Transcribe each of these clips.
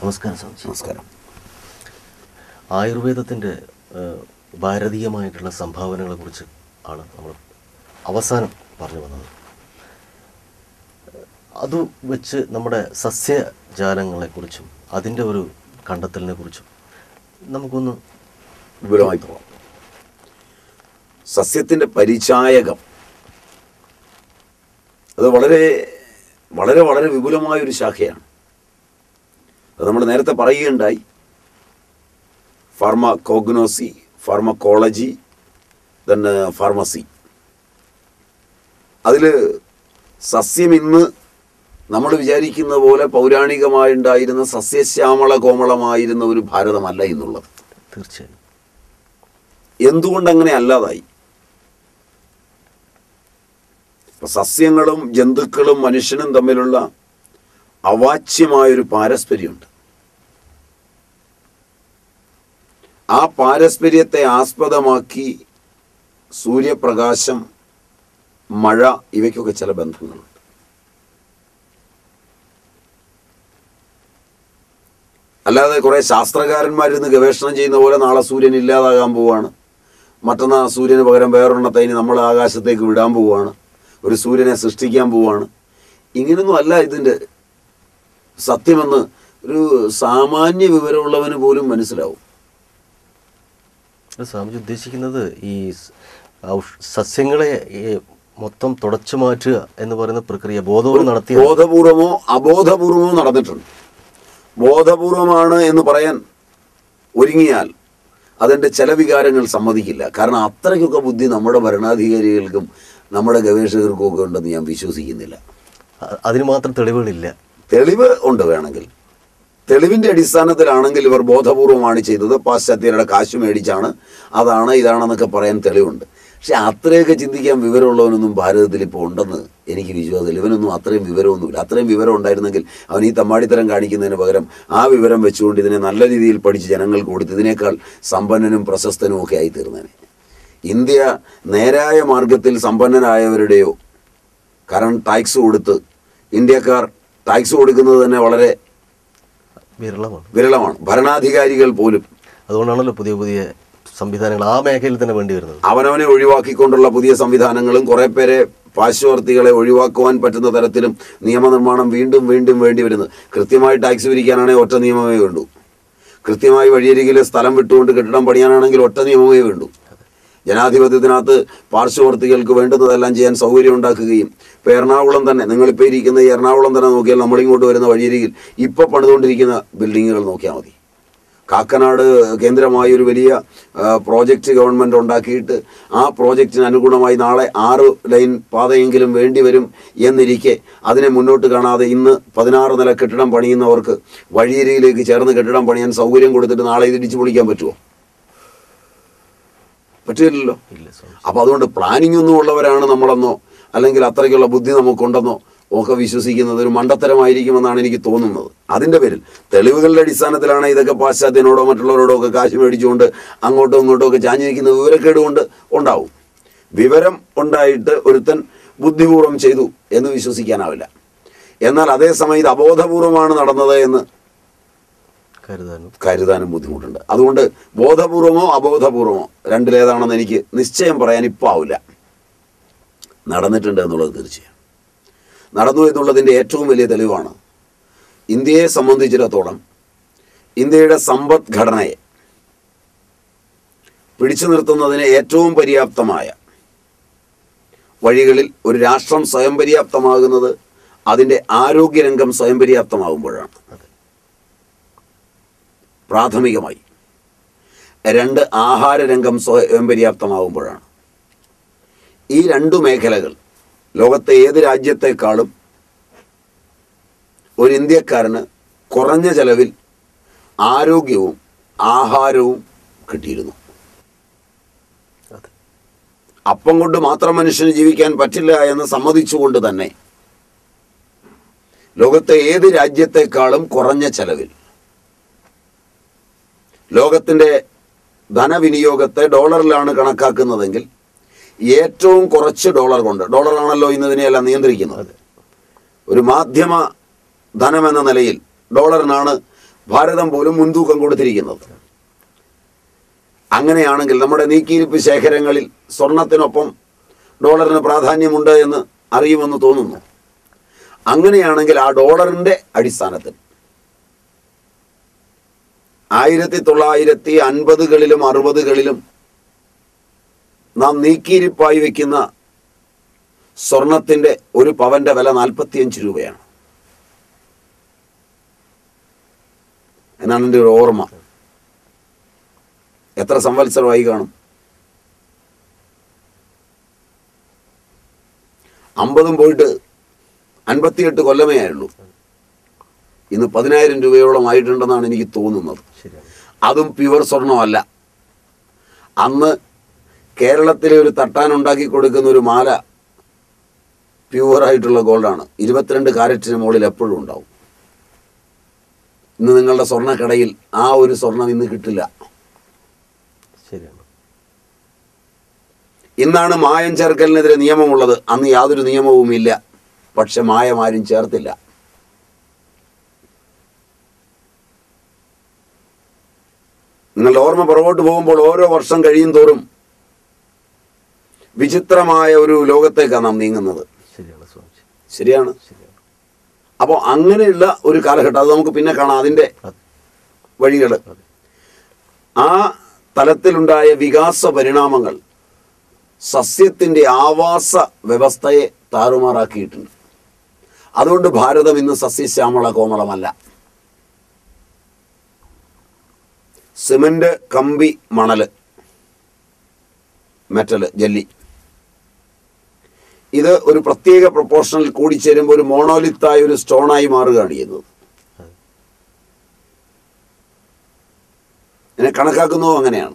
നമസ്കാരം സ്വാമിജി നമസ്കാരം ആയുർവേദത്തിൻ്റെ ഏഹ്, ഭാരതീയമായിട്ടുള്ള സംഭാവനകളെ കുറിച്ച് ആണ് നമ്മൾ അവസാനം പറഞ്ഞു വന്നത് അത് വെച്ച് നമ്മുടെ സസ്യജാലങ്ങളെക്കുറിച്ചും അതിൻ്റെ ഒരു കണ്ടെത്തലിനെ കുറിച്ചും നമുക്കൊന്ന് വിപുലമായി പോവാം സസ്യത്തിൻ്റെ പരിചായകം അത് വളരെ വളരെ വളരെ വിപുലമായ ഒരു ശാഖയാണ് അത് നമ്മൾ നേരത്തെ പറയുകയുണ്ടായി ഫാർമകോഗ്നോസി ഫാർമക്കോളജി തന്നെ ഫാർമസി അതിൽ സസ്യം ഇന്ന് നമ്മൾ വിചാരിക്കുന്ന പോലെ പൗരാണികമായുണ്ടായിരുന്ന സസ്യശ്യാമള കോമളമായിരുന്ന ഒരു ഭാരതമല്ല ഇന്നുള്ളത് തീർച്ചയായും എന്തുകൊണ്ട് അങ്ങനെ അല്ലാതായി ഇപ്പൊ സസ്യങ്ങളും ജന്തുക്കളും മനുഷ്യനും തമ്മിലുള്ള അവാച്യമായൊരു പാരസ്പര്യമുണ്ട് ആ പാരസ്പര്യത്തെ ആസ്പദമാക്കി സൂര്യപ്രകാശം മഴ ഇവയ്ക്കൊക്കെ ചില ബന്ധങ്ങളുണ്ട് അല്ലാതെ കുറെ ശാസ്ത്രകാരന്മാരിന്ന് ഗവേഷണം ചെയ്യുന്ന പോലെ നാളെ സൂര്യൻ ഇല്ലാതാകാൻ പോവാണ് മറ്റന്നാൾ സൂര്യന് പകരം വേറൊരെണ്ണത്തെ ഇനി നമ്മൾ ആകാശത്തേക്ക് വിടാൻ പോവുകയാണ് ഒരു സൂര്യനെ സൃഷ്ടിക്കാൻ പോവുകയാണ് ഇങ്ങനൊന്നും അല്ല ഇതിൻ്റെ സത്യമെന്ന് ഒരു സാമാന്യ വിവരമുള്ളവന് പോലും മനസ്സിലാവും അത് സ്വാമിജി ഉദ്ദേശിക്കുന്നത് ഈ സ് ഔഷ് സസ്യങ്ങളെ ഈ മൊത്തം തുടച്ചു മാറ്റുക എന്ന് പറയുന്ന പ്രക്രിയ ബോധവും നടത്തിയ ബോധപൂർവമോ അബോധപൂർവമോ നടന്നിട്ടുണ്ട് ബോധപൂർവമാണ് എന്ന് പറയാൻ ഒരുങ്ങിയാൽ അതിൻ്റെ ചില വികാരങ്ങൾ സമ്മതിക്കില്ല കാരണം അത്രയ്ക്കൊക്കെ ബുദ്ധി നമ്മുടെ ഭരണാധികാരികൾക്കും നമ്മുടെ ഗവേഷകർക്കും ഒക്കെ ഉണ്ടെന്ന് ഞാൻ വിശ്വസിക്കുന്നില്ല അ- അതിന് മാത്രം തെളിവുകളില്ല തെളിവ് ഉണ്ട് വേണമെങ്കിൽ തെളിവിന്റെ അടിസ്ഥാനത്തിലാണെങ്കിൽ ഇവർ ബോധപൂർവമാണ് ചെയ്തത് പാശ്ചാത്യരുടെ കാശ് മേടിച്ചാണ് അതാണ് ഇതാണെന്നൊക്കെ പറയാൻ തെളിവുണ്ട് പക്ഷെ അത്രയൊക്കെ ചിന്തിക്കാൻ വിവരമുള്ളവനൊന്നും ഭാരതത്തിൽ ഇപ്പോൾ ഉണ്ടെന്ന് എനിക്ക് വിശ്വാസമില്ല ഇവനൊന്നും അത്രയും വിവരമൊന്നുമില്ല അത്രയും വിവരം ഉണ്ടായിരുന്നെങ്കിൽ അവൻ ഈ തമ്മാടിത്തരം കാണിക്കുന്നതിന് പകരം ആ വിവരം വെച്ചുകൊണ്ട് ഇതിനെ നല്ല രീതിയിൽ പഠിച്ച് ജനങ്ങൾക്ക് കൊടുത്ത് ഇതിനേക്കാൾ സമ്പന്നനും പ്രശസ്തനും ഒക്കെ ആയി തീർന്നേനെ ഇന്ത്യ നേരായ മാർഗത്തിൽ സമ്പന്നരായവരുടെയോ കാരണം ടാക്സ് കൊടുത്ത് ഇന്ത്യക്കാർ ടാക്സ് കൊടുക്കുന്നത് തന്നെ വളരെ വിരളമാണ് വിരളമാണ് ഭരണാധികാരികൾ പോലും അതുകൊണ്ടാണല്ലോ പുതിയ പുതിയ സംവിധാനങ്ങൾ ആ മേഖലയിൽ തന്നെ വേണ്ടി വരുന്നത് അവനവനെ ഒഴിവാക്കിക്കൊണ്ടുള്ള പുതിയ സംവിധാനങ്ങളും കുറെ പേരെ പാർശ്വവർത്തികളെ ഒഴിവാക്കുവാൻ പറ്റുന്ന തരത്തിലും നിയമനിർമ്മാണം വീണ്ടും വീണ്ടും വേണ്ടി വരുന്നത് കൃത്യമായി ടാക്സ് പിരിക്കാനാണെങ്കിൽ ഒറ്റ നിയമമേ വേണ്ടൂ കൃത്യമായി വഴിയരികിൽ സ്ഥലം വിട്ടുകൊണ്ട് കെട്ടിടം പണിയാനാണെങ്കിൽ ഒറ്റ നിയമമേ വേണ്ടൂ ജനാധിപത്യത്തിനകത്ത് പാർശ്വവർത്തികൾക്ക് വേണ്ടുന്നതെല്ലാം ചെയ്യാൻ സൗകര്യം ഉണ്ടാക്കുകയും ഇപ്പോൾ എറണാകുളം തന്നെ നിങ്ങളിപ്പോൾ ഇരിക്കുന്ന ഈ എറണാകുളം തന്നെ നോക്കിയാൽ നമ്മളിങ്ങോട്ട് വരുന്ന വഴിയരികിൽ ഇപ്പോൾ പണിതുകൊണ്ടിരിക്കുന്ന ബിൽഡിങ്ങുകൾ നോക്കിയാൽ മതി കാക്കനാട് കേന്ദ്രമായി ഒരു വലിയ ആ, പ്രോജക്റ്റ് ഗവൺമെൻറ് ഉണ്ടാക്കിയിട്ട് ആ പ്രോജക്റ്റിന് അനുഗുണമായി നാളെ ആറ് ലൈൻ പാതയെങ്കിലും വേണ്ടി വരും എന്നിരിക്കെ അതിനെ മുന്നോട്ട് കാണാതെ ഇന്ന് പതിനാറ് നില കെട്ടിടം പണിയുന്നവർക്ക് വഴിയരികിലേക്ക് ചേർന്ന് കെട്ടിടം പണിയാൻ സൗകര്യം കൊടുത്തിട്ട് നാളെ ഇത് ഇടിച്ചു പൊളിക്കാൻ പറ്റുമോ പറ്റില്ലല്ലോ ഇല്ല സ്വാമി അപ്പോൾ അതുകൊണ്ട് പ്ലാനിംഗ് ഒന്നും ഉള്ളവരാണ് നമ്മളെന്നോ അല്ലെങ്കിൽ അത്രയ്ക്കുള്ള ബുദ്ധി നമുക്കുണ്ടെന്നോ ഒക്കെ വിശ്വസിക്കുന്നത് ഒരു മണ്ടത്തരമായിരിക്കുമെന്നാണ് എനിക്ക് തോന്നുന്നത് അതിൻ്റെ പേരിൽ തെളിവുകളുടെ അടിസ്ഥാനത്തിലാണ് ഇതൊക്കെ പാശ്ചാത്യനോടോ മറ്റുള്ളവരോടോ ഒക്കെ കാശ് മേടിച്ചുകൊണ്ട് അങ്ങോട്ടോ ഇങ്ങോട്ടോ ഒക്കെ ചാഞ്ഞു നിൽക്കുന്ന വിവരക്കേട് കൊണ്ട് ഉണ്ടാവും വിവരം ഉണ്ടായിട്ട് ഒരുത്തൻ ബുദ്ധിപൂർവ്വം ചെയ്തു എന്ന് വിശ്വസിക്കാനാവില്ല എന്നാൽ അതേസമയം ഇത് അബോധപൂർവമാണ് നടന്നത് എന്ന് കരുതാനും കരുതാനും ബുദ്ധിമുട്ടുണ്ട് അതുകൊണ്ട് ബോധപൂർവമോ അബോധപൂർവമോ രണ്ടിലേതാണെന്ന് എനിക്ക് നിശ്ചയം പറയാൻ ഇപ്പോൾ ആവില്ല നടന്നിട്ടുണ്ട് എന്നുള്ളത് തീർച്ചയാണ് നടന്നു എന്നുള്ളതിൻ്റെ ഏറ്റവും വലിയ തെളിവാണ് ഇന്ത്യയെ സംബന്ധിച്ചിടത്തോളം ഇന്ത്യയുടെ സമ്പദ്ഘടനയെ പിടിച്ചു നിർത്തുന്നതിന് ഏറ്റവും പര്യാപ്തമായ വഴികളിൽ ഒരു രാഷ്ട്രം സ്വയം പര്യാപ്തമാകുന്നത് അതിൻ്റെ ആരോഗ്യരംഗം സ്വയം പര്യാപ്തമാകുമ്പോഴാണ് അതെ പ്രാഥമികമായി രണ്ട് ആഹാരരംഗം സ്വയം പര്യാപ്തമാകുമ്പോഴാണ് ഈ രണ്ടു മേഖലകൾ ലോകത്തെ ഏത് രാജ്യത്തെക്കാളും ഒരു ഇന്ത്യക്കാരന് കുറഞ്ഞ ചെലവിൽ ആരോഗ്യവും ആഹാരവും കിട്ടിയിരുന്നു അതെ അപ്പം കൊണ്ട് മാത്രം മനുഷ്യന് ജീവിക്കാൻ പറ്റില്ല എന്ന് സമ്മതിച്ചുകൊണ്ട് തന്നെ ലോകത്തെ ഏത് രാജ്യത്തെക്കാളും കുറഞ്ഞ ചെലവിൽ ലോകത്തിൻ്റെ ധനവിനിയോഗത്തെ ഡോളറിലാണ് കണക്കാക്കുന്നതെങ്കിൽ ഏറ്റവും കുറച്ച് ഡോളർ കൊണ്ട് ഡോളറാണല്ലോ ഇന്ന് ഇതിനെയെല്ലാം നിയന്ത്രിക്കുന്നത് അതെ ഒരു മാധ്യമ ധനം എന്ന നിലയിൽ ഡോളറിനാണ് ഭാരതം പോലും മുൻതൂക്കം കൊടുത്തിരിക്കുന്നത് അങ്ങനെയാണെങ്കിൽ നമ്മുടെ നീക്കിയിരിപ്പ് ശേഖരങ്ങളിൽ സ്വർണത്തിനൊപ്പം ഡോളറിന് പ്രാധാന്യമുണ്ട് എന്ന് അറിയുമെന്ന് തോന്നുന്നു അങ്ങനെയാണെങ്കിൽ ആ ഡോളറിന്റെ അടിസ്ഥാനത്തിൽ ആയിരത്തി തൊള്ളായിരത്തി അൻപതുകളിലും അറുപതുകളിലും നാം നീക്കിയിരിപ്പായി വെക്കുന്ന സ്വർണത്തിന്റെ ഒരു പവന്റെ വില നാൽപ്പത്തിയഞ്ച് രൂപയാണ് എന്നാണ് എൻ്റെ ഒരു ഓർമ്മ എത്ര സംവത്സരമായി കാണും അമ്പതും പോയിട്ട് അൻപത്തിയെട്ട് കൊല്ലമേ ആയുള്ളൂ ഇന്ന് പതിനായിരം രൂപയോളം ആയിട്ടുണ്ടെന്നാണ് എനിക്ക് തോന്നുന്നത് ശരിയാണ് അതും പ്യുവർ സ്വർണ്ണമല്ല അന്ന് കേരളത്തിലെ ഒരു തട്ടാൻ ഉണ്ടാക്കി കൊടുക്കുന്ന ഒരു മാല പ്യുവറായിട്ടുള്ള ഗോൾഡാണ് ഇരുപത്തിരണ്ട് കാരറ്റിന് മുകളിൽ എപ്പോഴും ഉണ്ടാവും ഇന്ന് നിങ്ങളുടെ സ്വർണ്ണക്കടയിൽ ആ ഒരു സ്വർണം ഇന്ന് കിട്ടില്ല ശരിയാണ് ഇന്നാണ് മായം ചേർക്കലിനെതിരെ നിയമമുള്ളത് അന്ന് യാതൊരു നിയമവും ഇല്ല പക്ഷെ മായം ആരും ചേർത്തില്ല നിങ്ങളുടെ ഓർമ്മ പുറകോട്ട് പോകുമ്പോൾ ഓരോ വർഷം കഴിയും തോറും വിചിത്രമായ ഒരു ലോകത്തേക്കാണ് നാം നീങ്ങുന്നത് ശരിയാണ് സ്വാമിജി ശരിയാണ് ശരിയാണ് അപ്പോൾ അങ്ങനെയുള്ള ഒരു കാലഘട്ടം അത് നമുക്ക് പിന്നെ കാണാം അതിൻ്റെ അത് വഴികൾ അതെ ആ തലത്തിലുണ്ടായ വികാസ പരിണാമങ്ങൾ സസ്യത്തിൻ്റെ ആവാസ വ്യവസ്ഥയെ താറുമാറാക്കിയിട്ടുണ്ട് അതുകൊണ്ട് ഭാരതം ഇന്ന് സസ്യശ്യാമള കോമളമല്ല സിമന്റ് കമ്പി മണല് മെറ്റല് ജല്ലി ഇത് ഒരു പ്രത്യേക പ്രൊപ്പോർഷനിൽ കൂടിച്ചേരുമ്പോൾ ഒരു മോണോലിത്തായ ഒരു സ്റ്റോണായി മാറുകയാണ് ചെയ്യുന്നത് അതെ ഇതിനെ കണക്കാക്കുന്നതും അങ്ങനെയാണ്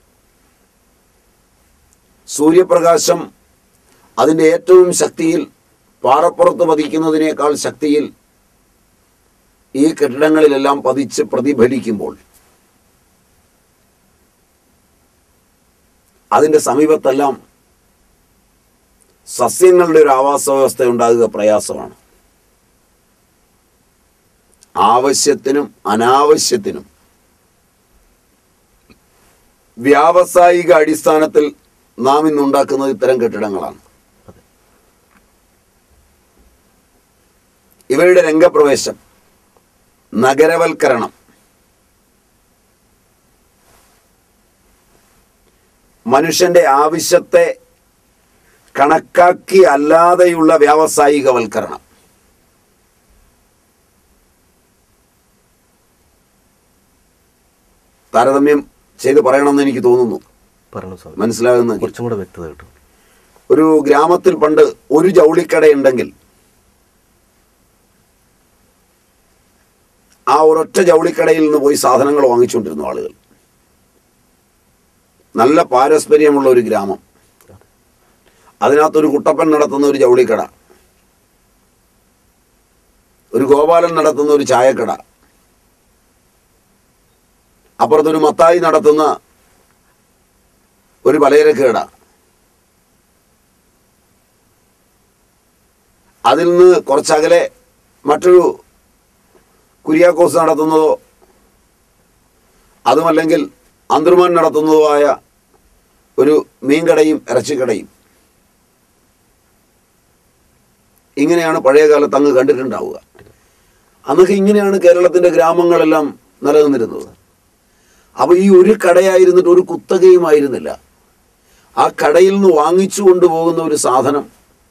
സൂര്യപ്രകാശം അതിൻ്റെ ഏറ്റവും ശക്തിയിൽ പാറപ്പുറത്ത് പതിക്കുന്നതിനേക്കാൾ ശക്തിയിൽ ഈ കെട്ടിടങ്ങളിലെല്ലാം പതിച്ച് പ്രതിഫലിക്കുമ്പോൾ അതിൻ്റെ സമീപത്തെല്ലാം സസ്യങ്ങളുടെ ഒരു ആവാസ വ്യവസ്ഥ ഉണ്ടാകുക പ്രയാസമാണ് ആവശ്യത്തിനും അനാവശ്യത്തിനും വ്യാവസായിക അടിസ്ഥാനത്തിൽ നാം ഇന്നുണ്ടാക്കുന്നത് ഇത്തരം കെട്ടിടങ്ങളാണ് അതെ ഇവയുടെ രംഗപ്രവേശം നഗരവൽക്കരണം മനുഷ്യന്റെ ആവശ്യത്തെ കണക്കാക്കി അല്ലാതെയുള്ള വ്യാവസായികവൽക്കരണം താരതമ്യം ചെയ്ത് പറയണമെന്ന് എനിക്ക് തോന്നുന്നു പറഞ്ഞു സ്വാമി മനസ്സിലാകുന്ന കുറച്ചും കൂടെ വ്യക്തത കിട്ടും ഒരു ഗ്രാമത്തിൽ പണ്ട് ഒരു ജൗളിക്കടയുണ്ടെങ്കിൽ ആ ഒരൊറ്റ ജൗളിക്കടയിൽ നിന്ന് പോയി സാധനങ്ങൾ വാങ്ങിച്ചുകൊണ്ടിരുന്നു ആളുകൾ നല്ല പാരസ്പര്യമുള്ള ഒരു ഗ്രാമം അതിനകത്തൊരു കുട്ടപ്പൻ നടത്തുന്ന ഒരു ജൗളിക്കട ഒരു ഗോപാലൻ നടത്തുന്ന ഒരു ചായക്കട അപ്പുറത്തൊരു മത്തായി നടത്തുന്ന ഒരു പലചരക്ക് കട അതിൽ നിന്ന് കുറച്ചകലെ മറ്റൊരു കുര്യാക്കോസ് നടത്തുന്നതോ അതുമല്ലെങ്കിൽ അന്തർമാൻ നടത്തുന്നതോ ആയ ഒരു മീൻകടയും ഇറച്ചിക്കടയും ഇങ്ങനെയാണ് പഴയ കാലത്ത് അങ്ങ് കണ്ടിട്ടുണ്ടാവുക അന്നൊക്കെ ഇങ്ങനെയാണ് കേരളത്തിൻ്റെ ഗ്രാമങ്ങളെല്ലാം നിലനിന്നിരുന്നത് അപ്പോൾ ഈ ഒരു കടയായിരുന്നിട്ട് ഒരു കുത്തകയുമായിരുന്നില്ല ആ കടയിൽ നിന്ന് വാങ്ങിച്ചു കൊണ്ടുപോകുന്ന ഒരു സാധനം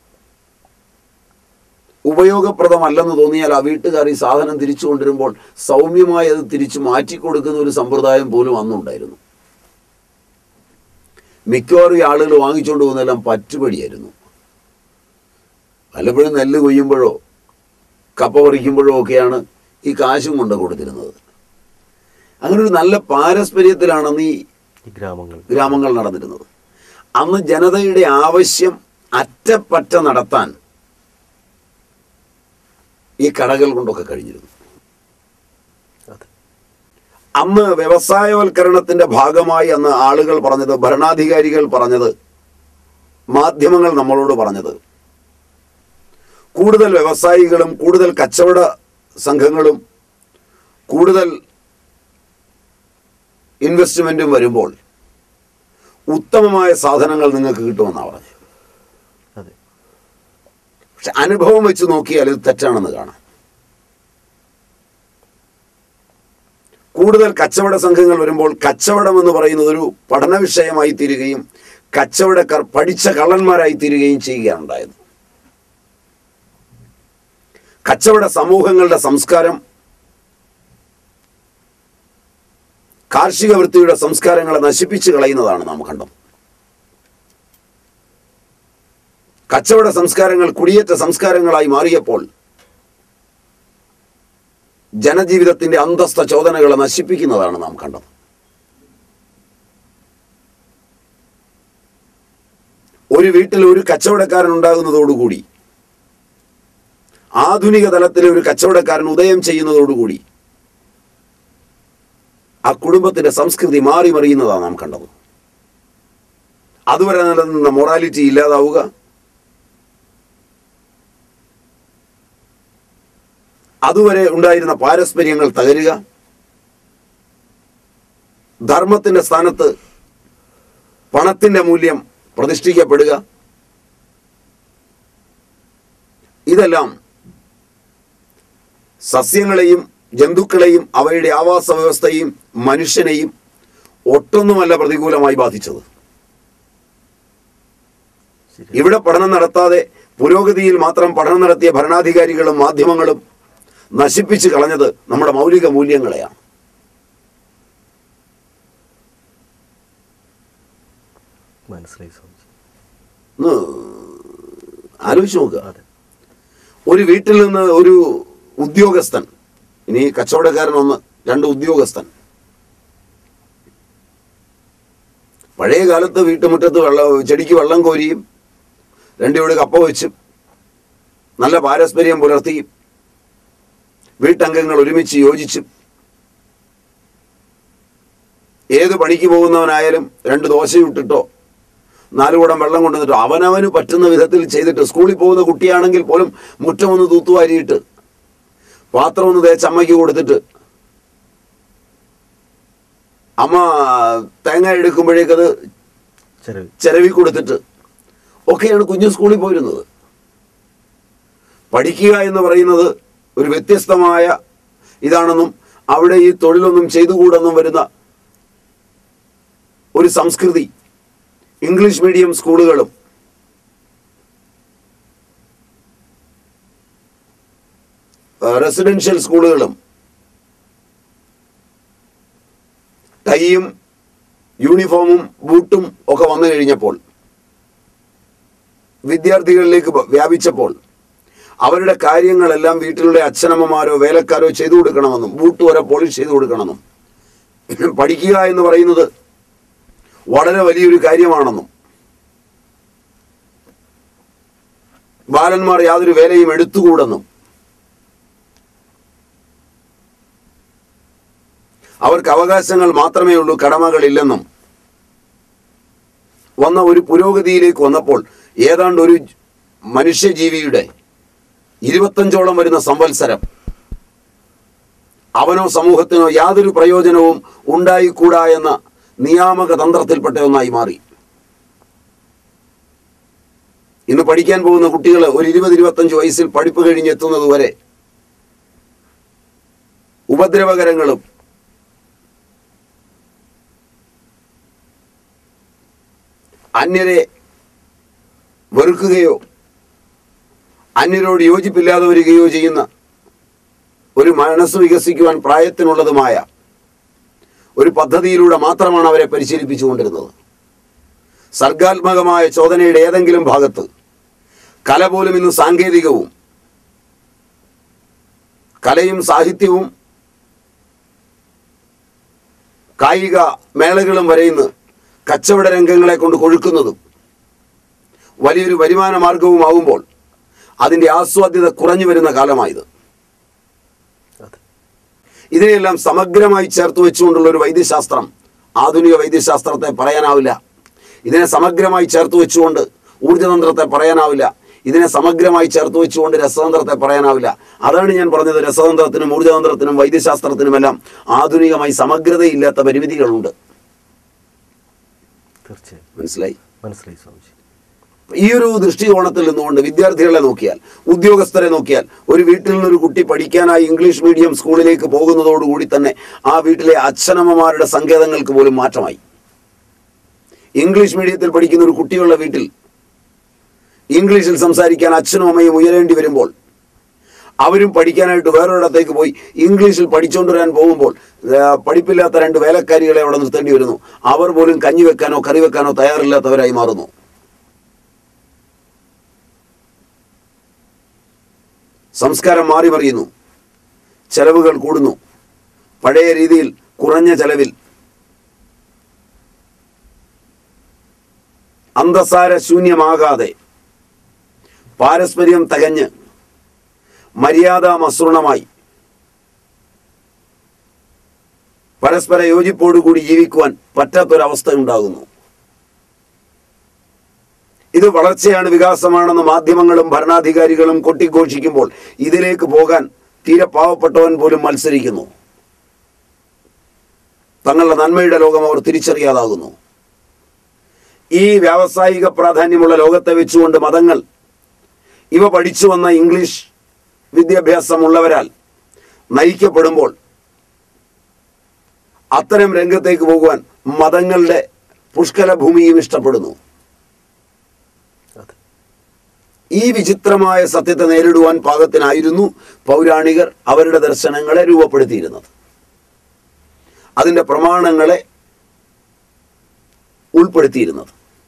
ഉപയോഗപ്രദമല്ലെന്ന് തോന്നിയാൽ ആ വീട്ടുകാർ ഈ സാധനം തിരിച്ചു കൊണ്ടുവരുമ്പോൾ സൗമ്യമായി അത് തിരിച്ചു മാറ്റിക്കൊടുക്കുന്ന ഒരു സമ്പ്രദായം പോലും അന്നുണ്ടായിരുന്നു മിക്കവാറും ഈ ആളുകൾ വാങ്ങിച്ചുകൊണ്ട് പോകുന്നതെല്ലാം പറ്റുപടിയായിരുന്നു പലപ്പോഴും നെല്ല് കൊയ്യുമ്പോഴോ കപ്പ പറിക്കുമ്പോഴോ ഒക്കെയാണ് ഈ കാശും കൊണ്ട് കൊടുത്തിരുന്നത് അങ്ങനെ ഒരു നല്ല പാരസ്പര്യത്തിലാണ് അന്ന് ഈ ഈ ഗ്രാമങ്ങൾ ഗ്രാമങ്ങൾ നടന്നിരുന്നത് അന്ന് ജനതയുടെ ആവശ്യം അറ്റപ്പറ്റ നടത്താൻ ഈ കടകൾ കൊണ്ടൊക്കെ കഴിഞ്ഞിരുന്നു അതെ അന്ന് വ്യവസായവൽക്കരണത്തിന്റെ ഭാഗമായി അന്ന് ആളുകൾ പറഞ്ഞത് ഭരണാധികാരികൾ പറഞ്ഞത് മാധ്യമങ്ങൾ നമ്മളോട് പറഞ്ഞത് കൂടുതൽ വ്യവസായികളും കൂടുതൽ കച്ചവട സംഘങ്ങളും കൂടുതൽ ഇൻവെസ്റ്റ്മെൻറ്റും വരുമ്പോൾ ഉത്തമമായ സാധനങ്ങൾ നിങ്ങൾക്ക് കിട്ടുമെന്നാണ് പറഞ്ഞത് അതെ പക്ഷെ അനുഭവം വെച്ച് നോക്കിയാൽ ഇത് തെറ്റാണെന്ന് കാണാം കൂടുതൽ കച്ചവട സംഘങ്ങൾ വരുമ്പോൾ കച്ചവടം എന്ന് പറയുന്നത് ഒരു പഠന വിഷയമായി തീരുകയും കച്ചവടക്കാർ പഠിച്ച കള്ളന്മാരായി തീരുകയും ചെയ്യുകയാണ് ഉണ്ടായത് കച്ചവട സമൂഹങ്ങളുടെ സംസ്കാരം കാർഷിക വൃത്തിയുടെ സംസ്കാരങ്ങളെ നശിപ്പിച്ചു കളയുന്നതാണ് നാം കണ്ടത് കച്ചവട സംസ്കാരങ്ങൾ കുടിയേറ്റ സംസ്കാരങ്ങളായി മാറിയപ്പോൾ ജനജീവിതത്തിന്റെ അന്തസ്ഥ ചോദനകളെ നശിപ്പിക്കുന്നതാണ് നാം കണ്ടത് ഒരു വീട്ടിൽ ഒരു കച്ചവടക്കാരൻ ഉണ്ടാകുന്നതോടുകൂടി ആധുനിക തലത്തിലെ ഒരു കച്ചവടക്കാരൻ ഉദയം ചെയ്യുന്നതോടുകൂടി ആ കുടുംബത്തിന്റെ സംസ്കൃതി മാറി മറിയുന്നതാണ് നാം കണ്ടത് അതുവരെ നിലനിന്ന മൊറാലിറ്റി ഇല്ലാതാവുക അതുവരെ ഉണ്ടായിരുന്ന പാരസ്പര്യങ്ങൾ തകരുക ധർമ്മത്തിന്റെ സ്ഥാനത്ത് പണത്തിന്റെ മൂല്യം പ്രതിഷ്ഠിക്കപ്പെടുക ഇതെല്ലാം സസ്യങ്ങളെയും ജന്തുക്കളെയും അവയുടെ ആവാസ വ്യവസ്ഥയും മനുഷ്യനെയും ഒട്ടൊന്നുമല്ല പ്രതികൂലമായി ബാധിച്ചത് ശരി ഇവിടെ പഠനം നടത്താതെ പുരോഗതിയിൽ മാത്രം പഠനം നടത്തിയ ഭരണാധികാരികളും മാധ്യമങ്ങളും നശിപ്പിച്ചു കളഞ്ഞത് നമ്മുടെ മൗലിക മൂല്യങ്ങളെയാണ് മനസ്സിലായി സ്വാമിജി ഒന്ന് ആലോചിച്ച് നോക്കുക അതെ ഒരു വീട്ടിൽ നിന്ന് ഒരു ഉദ്യോഗസ്ഥൻ ഇനി കച്ചവടക്കാരൻ ഒന്ന് രണ്ട് ഉദ്യോഗസ്ഥൻ പഴയ കാലത്ത് വീട്ടുമുറ്റത്ത് വെള്ളം ചെടിക്ക് വെള്ളം കോരിയും രണ്ടിവിടെ കപ്പ വെച്ചും നല്ല പാരസ്പര്യം പുലർത്തിയും വീട്ടംഗങ്ങൾ ഒരുമിച്ച് യോജിച്ചും ഏത് പണിക്ക് പോകുന്നവനായാലും രണ്ട് ദോശ ഇട്ടിട്ടോ നാല് കുടം വെള്ളം കൊണ്ടുവന്നിട്ടോ അവനവന് പറ്റുന്ന വിധത്തിൽ ചെയ്തിട്ട് സ്കൂളിൽ പോകുന്ന കുട്ടിയാണെങ്കിൽ പോലും മുറ്റം ഒന്ന് തൂത്തുവാരിയിട്ട് പാത്രം ഒന്ന് തേച്ച് അമ്മയ്ക്ക് കൊടുത്തിട്ട് അമ്മ തേങ്ങ എടുക്കുമ്പോഴേക്കത് ചെലവ് ചിരവി കൊടുത്തിട്ട് ഒക്കെയാണ് കുഞ്ഞു സ്കൂളിൽ പോയിരുന്നത് പഠിക്കുക എന്ന് പറയുന്നത് ഒരു വ്യത്യസ്തമായ ഇതാണെന്നും അവിടെ ഈ തൊഴിലൊന്നും ചെയ്തുകൂടെന്നും വരുന്ന ഒരു സംസ്കൃതി ഇംഗ്ലീഷ് മീഡിയം സ്കൂളുകളും റെസിഡൻഷ്യൽ സ്കൂളുകളും ടൈയും യൂണിഫോമും ബൂട്ടും ഒക്കെ വന്നു കഴിഞ്ഞപ്പോൾ വിദ്യാർത്ഥികളിലേക്ക് വ- വ്യാപിച്ചപ്പോൾ അവരുടെ കാര്യങ്ങളെല്ലാം വീട്ടിലുള്ള അച്ഛനമ്മമാരോ വേലക്കാരോ ചെയ്തു കൊടുക്കണമെന്നും ബൂട്ട് വരെ പോളിഷ് ചെയ്തു കൊടുക്കണമെന്നും പഠിക്കുക എന്ന് പറയുന്നത് വളരെ വലിയൊരു കാര്യമാണെന്നും ബാലന്മാർ യാതൊരു വേലയും എടുത്തുകൂടെന്നും അവർക്ക് അവകാശങ്ങൾ മാത്രമേ ഉള്ളൂ കടമകളില്ലെന്നും വന്ന ഒരു പുരോഗതിയിലേക്ക് വന്നപ്പോൾ ഏതാണ്ട് ഒരു മനുഷ്യജീവിയുടെ ഇരുപത്തഞ്ചോളം വരുന്ന സംവത്സരം അവനോ സമൂഹത്തിനോ യാതൊരു പ്രയോജനവും ഉണ്ടായിക്കൂടാ എന്ന നിയാമക തന്ത്രത്തിൽപ്പെട്ട ഒന്നായി മാറി ഇന്ന് പഠിക്കാൻ പോകുന്ന കുട്ടികൾ ഒരു ഇരുപത് ഇരുപത്തഞ്ച് വയസ്സിൽ പഠിപ്പ് കഴിഞ്ഞെത്തുന്നത് വരെ ഉപദ്രവകരങ്ങളും അന്യരെ വെറുക്കുകയോ അന്യരോട് യോജിപ്പില്ലാതെ വരികയോ ചെയ്യുന്ന ഒരു മനസ്സ് വികസിക്കുവാൻ പ്രായത്തിനുള്ളതുമായ ഒരു പദ്ധതിയിലൂടെ മാത്രമാണ് അവരെ പരിശീലിപ്പിച്ചുകൊണ്ടിരുന്നത് സർഗാത്മകമായ ചോദനയുടെ ഏതെങ്കിലും ഭാഗത്ത് കല പോലും ഇന്ന് സാങ്കേതികവും കലയും സാഹിത്യവും കായിക മേളകളും വരെ ഇന്ന് കച്ചവട രംഗങ്ങളെ കൊണ്ട് കൊഴുക്കുന്നതും വലിയൊരു വരുമാന മാർഗവുമാകുമ്പോൾ അതിൻ്റെ ആസ്വാദ്യത കുറഞ്ഞു വരുന്ന കാലമായത് അതെ ഇതിനെയെല്ലാം സമഗ്രമായി ചേർത്ത് വെച്ചുകൊണ്ടുള്ള ഒരു വൈദ്യശാസ്ത്രം ആധുനിക വൈദ്യശാസ്ത്രത്തെ പറയാനാവില്ല ഇതിനെ സമഗ്രമായി ചേർത്ത് വെച്ചുകൊണ്ട് ഊർജതന്ത്രത്തെ പറയാനാവില്ല ഇതിനെ സമഗ്രമായി ചേർത്ത് വെച്ചുകൊണ്ട് രസതന്ത്രത്തെ പറയാനാവില്ല അതാണ് ഞാൻ പറഞ്ഞത് രസതന്ത്രത്തിനും ഊർജ്ജതന്ത്രത്തിനും വൈദ്യശാസ്ത്രത്തിനുമെല്ലാം ആധുനികമായി സമഗ്രതയില്ലാത്ത പരിമിതികളുണ്ട് തീർച്ചയായും മനസ്സിലായി മനസ്സിലായി സ്വാമിജി ഈ ഒരു ദൃഷ്ടികോണത്തിൽ നിന്നുകൊണ്ട് വിദ്യാർത്ഥികളെ നോക്കിയാൽ ഉദ്യോഗസ്ഥരെ നോക്കിയാൽ ഒരു വീട്ടിൽ നിന്നൊരു കുട്ടി പഠിക്കാനായി ഇംഗ്ലീഷ് മീഡിയം സ്കൂളിലേക്ക് പോകുന്നതോടുകൂടി തന്നെ ആ വീട്ടിലെ അച്ഛനമ്മമാരുടെ സങ്കേതങ്ങൾക്ക് പോലും മാറ്റമായി ഇംഗ്ലീഷ് മീഡിയത്തിൽ പഠിക്കുന്ന ഒരു കുട്ടിയുള്ള വീട്ടിൽ ഇംഗ്ലീഷിൽ സംസാരിക്കാൻ അച്ഛനും അമ്മയും ഉയരേണ്ടി വരുമ്പോൾ അവരും പഠിക്കാനായിട്ട് വേറൊരിടത്തേക്ക് പോയി ഇംഗ്ലീഷിൽ പഠിച്ചുകൊണ്ട് വരാൻ പോകുമ്പോൾ ആ, പഠിപ്പില്ലാത്ത രണ്ട് വേലക്കാരികളെ അവിടെ നിർത്തേണ്ടി വരുന്നു അവർ പോലും കഞ്ഞി വെക്കാനോ കറി വെക്കാനോ തയ്യാറില്ലാത്തവരായി മാറുന്നു സംസ്കാരം മാറി മറിയുന്നു ചെലവുകൾ കൂടുന്നു പഴയ രീതിയിൽ കുറഞ്ഞ ചെലവിൽ അന്തസാര ശൂന്യമാകാതെ പാരസ്പര്യം തകഞ്ഞ് മര്യാദ മസൃണമായി പരസ്പര യോജിപ്പോടുകൂടി ജീവിക്കുവാൻ പറ്റാത്തൊരവസ്ഥ ഉണ്ടാകുന്നു ഇത് വളർച്ചയാണ് വികാസമാണെന്ന് മാധ്യമങ്ങളും ഭരണാധികാരികളും കൊട്ടിഘോഷിക്കുമ്പോൾ ഇതിലേക്ക് പോകാൻ തീരെ പാവപ്പെട്ടവൻ പോലും മത്സരിക്കുന്നു തങ്ങളുടെ നന്മയുടെ ലോകം അവർ തിരിച്ചറിയാതാകുന്നു ഈ വ്യാവസായിക പ്രാധാന്യമുള്ള ലോകത്തെ വെച്ചുകൊണ്ട് മതങ്ങൾ ഇവ പഠിച്ചു വന്ന ഇംഗ്ലീഷ് വിദ്യാഭ്യാസമുള്ളവരാൽ നയിക്കപ്പെടുമ്പോൾ അത്തരം രംഗത്തേക്ക് പോകുവാൻ മതങ്ങളുടെ പുഷ്കല ഭൂമിയും ഇഷ്ടപ്പെടുന്നു അതെ ഈ വിചിത്രമായ സത്യത്തെ നേരിടുവാൻ പാകത്തിനായിരുന്നു പൗരാണികർ അവരുടെ ദർശനങ്ങളെ രൂപപ്പെടുത്തിയിരുന്നത് അതിൻ്റെ പ്രമാണങ്ങളെ ഉൾപ്പെടുത്തിയിരുന്നത്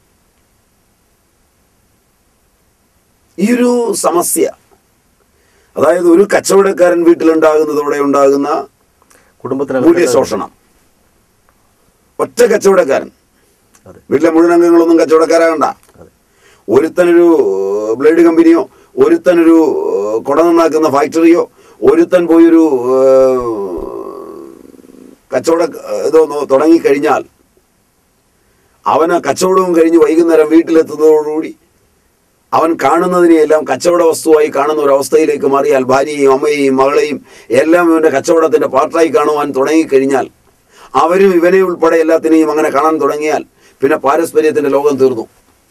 ഈ ഒരു സമസ്യ അതായത് ഒരു കച്ചവടക്കാരൻ വീട്ടിലുണ്ടാകുന്നതോടെ ഉണ്ടാകുന്ന കുടുംബത്തിനകത്ത് മൂല്യശോഷണം ഒറ്റ കച്ചവടക്കാരൻ അതെ വീട്ടിലെ മുഴുവൻ അംഗങ്ങളൊന്നും കച്ചവടക്കാരാകണ്ട അതെ ഒരുത്തനൊരു ബ്ലേഡ് കമ്പനിയോ ഒരുത്തനൊരു ഏഹ്, കുട നന്നാക്കുന്ന ഫാക്ടറിയോ ഒരുത്തൻ പോയൊരു ഏഹ്, കച്ചവട ഇതോ നോ- തുടങ്ങിക്കഴിഞ്ഞാൽ അവന് കച്ചവടവും കഴിഞ്ഞ് വൈകുന്നേരം വീട്ടിലെത്തുന്നതോടുകൂടി അവൻ കാണുന്നതിനെയെല്ലാം കച്ചവട വസ്തുവായി കാണുന്ന ഒരു അവസ്ഥയിലേക്ക് മാറിയാൽ ഭാര്യയെയും അമ്മയെയും മകളെയും എല്ലാം ഇവന്റെ കച്ചവടത്തിന്റെ പാർട്ടായി കാണുവാൻ തുടങ്ങിക്കഴിഞ്ഞാൽ അവരും ഇവനെ ഉൾപ്പെടെ എല്ലാത്തിനെയും അങ്ങനെ കാണാൻ തുടങ്ങിയാൽ പിന്നെ പാരസ്പര്യത്തിന്റെ ലോകം തീർന്നു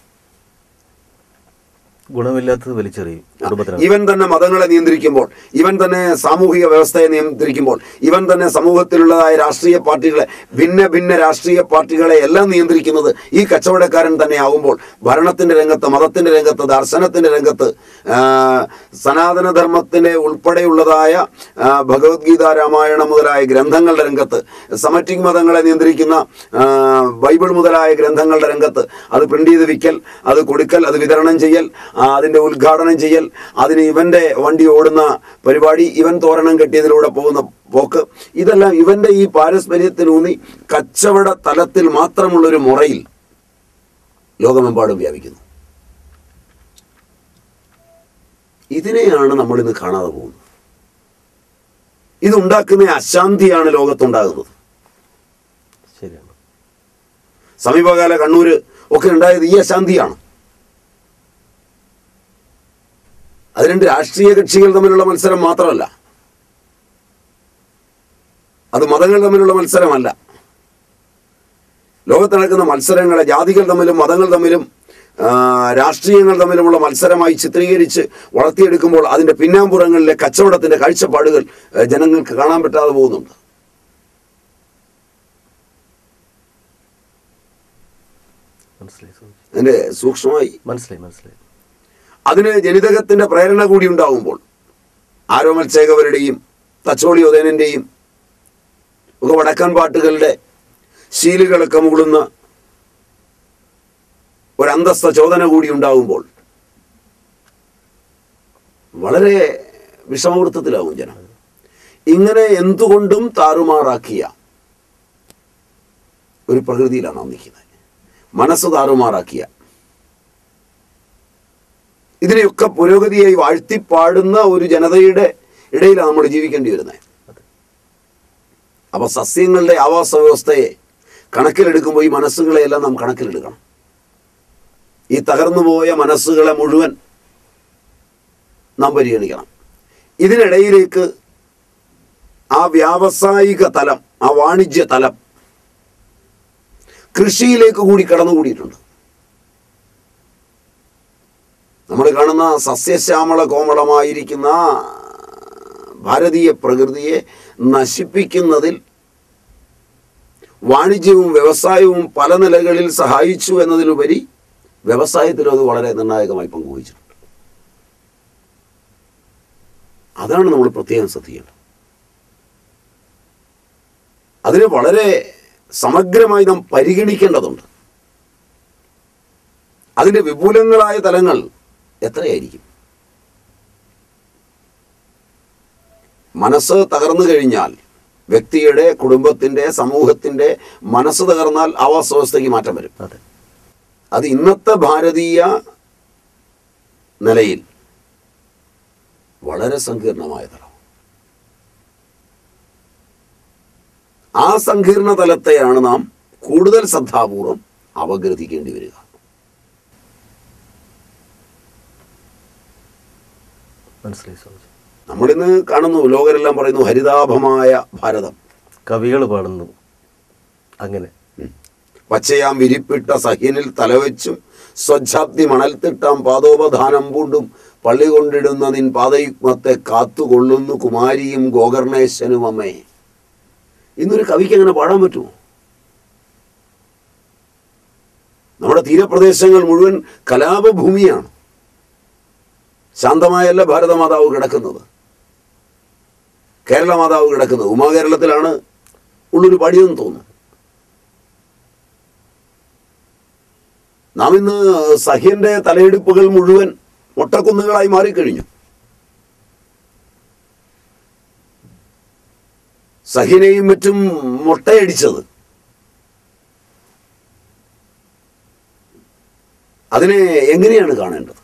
ഗുണമില്ലാത്തത് വലിച്ചെറിയും കുടുംബത്തിനകത്ത് ഇവൻ തന്നെ മതങ്ങളെ നിയന്ത്രിക്കുമ്പോൾ ഇവൻ തന്നെ സാമൂഹിക വ്യവസ്ഥയെ നിയന്ത്രിക്കുമ്പോൾ ഇവൻ തന്നെ സമൂഹത്തിലുള്ളതായ രാഷ്ട്രീയ പാർട്ടികളെ ഭിന്ന ഭിന്ന രാഷ്ട്രീയ പാർട്ടികളെ എല്ലാം നിയന്ത്രിക്കുന്നത് ഈ കച്ചവടക്കാരൻ തന്നെ ആവുമ്പോൾ ഭരണത്തിന്റെ രംഗത്ത് മതത്തിന്റെ രംഗത്ത് ദർശനത്തിന്റെ രംഗത്ത് ആ, സനാതനധർമ്മത്തിലെ ഉൾപ്പെടെയുള്ളതായ ആ, ഭഗവത്ഗീത രാമായണം മുതലായ ഗ്രന്ഥങ്ങളുടെ രംഗത്ത് സമറ്റിക് മതങ്ങളെ നിയന്ത്രിക്കുന്ന ആ, ബൈബിൾ മുതലായ ഗ്രന്ഥങ്ങളുടെ രംഗത്ത് അത് പ്രിന്റ് ചെയ്ത് വിൽക്കൽ അത് കൊടുക്കൽ അത് വിതരണം ചെയ്യൽ ആ, അതിന്റെ ഉദ്ഘാടനം ചെയ്യൽ അതിന് ഇവന്റെ വണ്ടി ഓടുന്ന പരിപാടി ഇവൻ തോരണം കെട്ടിയതിലൂടെ പോകുന്ന പോക്ക് ഇതെല്ലാം ഇവന്റെ ഈ പാരസ്പര്യത്തിലൂന്നി കച്ചവട തലത്തിൽ മാത്രമുള്ള ഒരു മുറയിൽ ലോകമെമ്പാടും വ്യാപിക്കുന്നു ഇതിനെയാണ് നമ്മൾ ഇന്ന് കാണാതെ പോകുന്നത് ഇതുണ്ടാക്കുന്ന അശാന്തിയാണ് ലോകത്തുണ്ടാകുന്നത് ശരിയാണ് സമീപകാല കണ്ണൂര് ഒക്കെ ഉണ്ടായത് ഈ അശാന്തിയാണ് അത് രണ്ട് രാഷ്ട്രീയ കക്ഷികൾ തമ്മിലുള്ള മത്സരം മാത്രമല്ല അത് മതങ്ങൾ തമ്മിലുള്ള മത്സരമല്ല ലോകത്ത് നടക്കുന്ന മത്സരങ്ങളെ ജാതികൾ തമ്മിലും മതങ്ങൾ തമ്മിലും ആ, രാഷ്ട്രീയങ്ങൾ തമ്മിലുമുള്ള മത്സരമായി ചിത്രീകരിച്ച് വളർത്തിയെടുക്കുമ്പോൾ അതിന്റെ പിന്നാമ്പുറങ്ങളിലെ കച്ചവടത്തിന്റെ കാഴ്ചപ്പാടുകൾ ആ, ജനങ്ങൾക്ക് കാണാൻ പറ്റാതെ പോകുന്നുണ്ട് മനസ്സിലായി സ്വാമിജി അതിന്റെ സൂക്ഷ്മമായി മനസ്സിലായി മനസ്സിലായി അതിന് ജനിതകത്തിന്റെ പ്രേരണ കൂടി ഉണ്ടാവുമ്പോൾ ആരോമൽ ചേകവരുടെയും തച്ചോളി ഉദയനന്റെയും ഒക്കെ വടക്കൻ പാട്ടുകളുടെ ശീലുകളൊക്കെ മുകളുന്ന ഒരു അന്തസ്ഥ ചോദന കൂടി ഉണ്ടാവുമ്പോൾ വളരെ വിഷമവൃത്തത്തിലാവും ജനം ഇങ്ങനെ എന്തുകൊണ്ടും താറുമാറാക്കിയ ഒരു പ്രകൃതിയിലാണ് നാം നിൽക്കുന്നത് മനസ്സ് താറുമാറാക്കിയ ഇതിനെയൊക്കെ പുരോഗതിയായി വാഴ്ത്തിപ്പാടുന്ന ഒരു ജനതയുടെ ഇടയിലാണ് നമ്മൾ ജീവിക്കേണ്ടി വരുന്നത് അപ്പൊ സസ്യങ്ങളുടെ ആവാസ വ്യവസ്ഥയെ കണക്കിലെടുക്കുമ്പോൾ ഈ മനസ്സുകളെയെല്ലാം നാം കണക്കിലെടുക്കണം ഈ തകർന്നുപോയ മനസ്സുകളെ മുഴുവൻ നാം പരിഗണിക്കണം ഇതിനിടയിലേക്ക് ആ വ്യാവസായിക തലം ആ വാണിജ്യ തലം കൃഷിയിലേക്ക് കൂടി കടന്നുകൂടിയിട്ടുണ്ട് നമ്മൾ കാണുന്ന സസ്യശ്യാമള കോമളമായിരിക്കുന്ന ഭാരതീയ പ്രകൃതിയെ നശിപ്പിക്കുന്നതിൽ വാണിജ്യവും വ്യവസായവും പല നിലകളിൽ സഹായിച്ചു എന്നതിലുപരി വ്യവസായത്തിലും അത് വളരെ നിർണായകമായി പങ്കുവഹിച്ചിട്ടുണ്ട് അതാണ് നമ്മൾ പ്രത്യേകം ശ്രദ്ധിക്കേണ്ടത് അതിനെ വളരെ സമഗ്രമായി നാം പരിഗണിക്കേണ്ടതുണ്ട് അതിൻ്റെ വിപുലങ്ങളായ തലങ്ങൾ എത്രയായിരിക്കും മനസ്സ് തകർന്നു കഴിഞ്ഞാൽ വ്യക്തിയുടെ കുടുംബത്തിൻ്റെ സമൂഹത്തിൻ്റെ മനസ്സ് തകർന്നാൽ ആവാസ വ്യവസ്ഥയ്ക്ക് മാറ്റം വരും അതെ അത് ഇന്നത്തെ ഭാരതീയ നിലയിൽ വളരെ സങ്കീർണമായ തലം ആ സങ്കീർണ തലത്തെയാണ് നാം കൂടുതൽ ശ്രദ്ധാപൂർവം അപഗ്രഥിക്കേണ്ടി വരിക മനസ്സിലായി സ്വാമിജി നമ്മളിന്ന് കാണുന്നു ലോകരെല്ലാം പറയുന്നു ഹരിതാഭമായ ഭാരതം കവികൾ പാടുന്നു അങ്ങനെ പച്ചയാം വിരിപ്പിട്ട സഹ്യനിൽ തലവെച്ചും സ്വച്ഛാബ്ദി മണൽത്തിട്ടാം പാദോപധാനം പൂണ്ടും പള്ളി കൊണ്ടിടുന്ന നിൻ പാതയുഗ്മത്തെ കാത്തുകൊള്ളുന്നു കുമാരിയും ഗോകർണേശനും അമ്മേ ഇന്നൊരു കവിക്ക് അങ്ങനെ പാടാൻ പറ്റുമോ നമ്മുടെ തീരപ്രദേശങ്ങൾ മുഴുവൻ കലാപഭൂമിയാണ് ശാന്തമായല്ല ഭാരതമാതാവ് കിടക്കുന്നത് കേരള മാതാവ് കിടക്കുന്നത് ഉമാകേരളത്തിലാണ് ഉള്ളൊരു പടിയെന്ന് തോന്നുന്നു നാം ഇന്ന് സഹ്യന്റെ തലയെടുപ്പുകൾ മുഴുവൻ മൊട്ടക്കുന്നുകളായി മാറിക്കഴിഞ്ഞു സഹ്യനെയും മറ്റും മൊട്ടയടിച്ചത് അതിനെ എങ്ങനെയാണ് കാണേണ്ടത്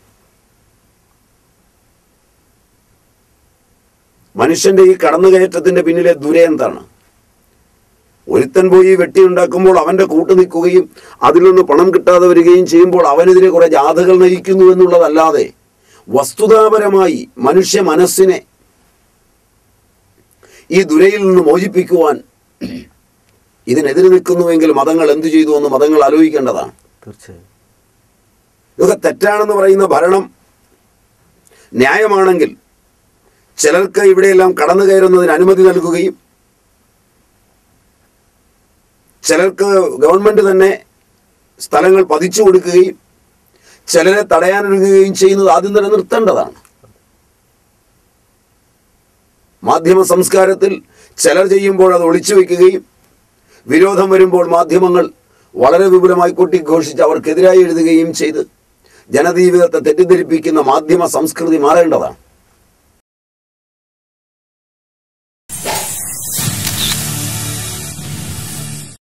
മനുഷ്യന്റെ ഈ കടന്നുകയറ്റത്തിന്റെ പിന്നിലെ ദുരന്താണ് ഒരുത്തൻ പോയി വെട്ടിയുണ്ടാക്കുമ്പോൾ അവന്റെ കൂട്ട് നിൽക്കുകയും അതിൽ നിന്ന് പണം കിട്ടാതെ വരികയും ചെയ്യുമ്പോൾ അവനെതിരെ കുറെ ജാഥകൾ നയിക്കുന്നു എന്നുള്ളതല്ലാതെ വസ്തുതാപരമായി മനുഷ്യ മനസ്സിനെ ഈ ദുരയിൽ നിന്ന് മോചിപ്പിക്കുവാൻ ഇതിനെതിരെ നിൽക്കുന്നുവെങ്കിൽ മതങ്ങൾ എന്തു ചെയ്തു എന്ന് മതങ്ങൾ ആലോചിക്കേണ്ടതാണ് തീർച്ചയായും ഇതൊക്കെ തെറ്റാണെന്ന് പറയുന്ന ഭരണം ന്യായമാണെങ്കിൽ ചിലർക്ക് ഇവിടെയെല്ലാം കടന്നു കയറുന്നതിന് അനുമതി നൽകുകയും ചിലർക്ക് ഗവൺമെന്റ് തന്നെ സ്ഥലങ്ങൾ പതിച്ചു കൊടുക്കുകയും ചിലരെ തടയാനൊരുങ്ങുകയും ചെയ്യുന്നത് ആദ്യം തന്നെ നിർത്തേണ്ടതാണ് മാധ്യമ സംസ്കാരത്തിൽ ചിലർ ചെയ്യുമ്പോൾ അത് ഒളിച്ചു വയ്ക്കുകയും വിരോധം വരുമ്പോൾ മാധ്യമങ്ങൾ വളരെ വിപുലമായി കൊട്ടിഘോഷിച്ച് അവർക്കെതിരായി എഴുതുകയും ചെയ്ത് ജനജീവിതത്തെ തെറ്റിദ്ധരിപ്പിക്കുന്ന മാധ്യമ സംസ്കൃതി മാറേണ്ടതാണ്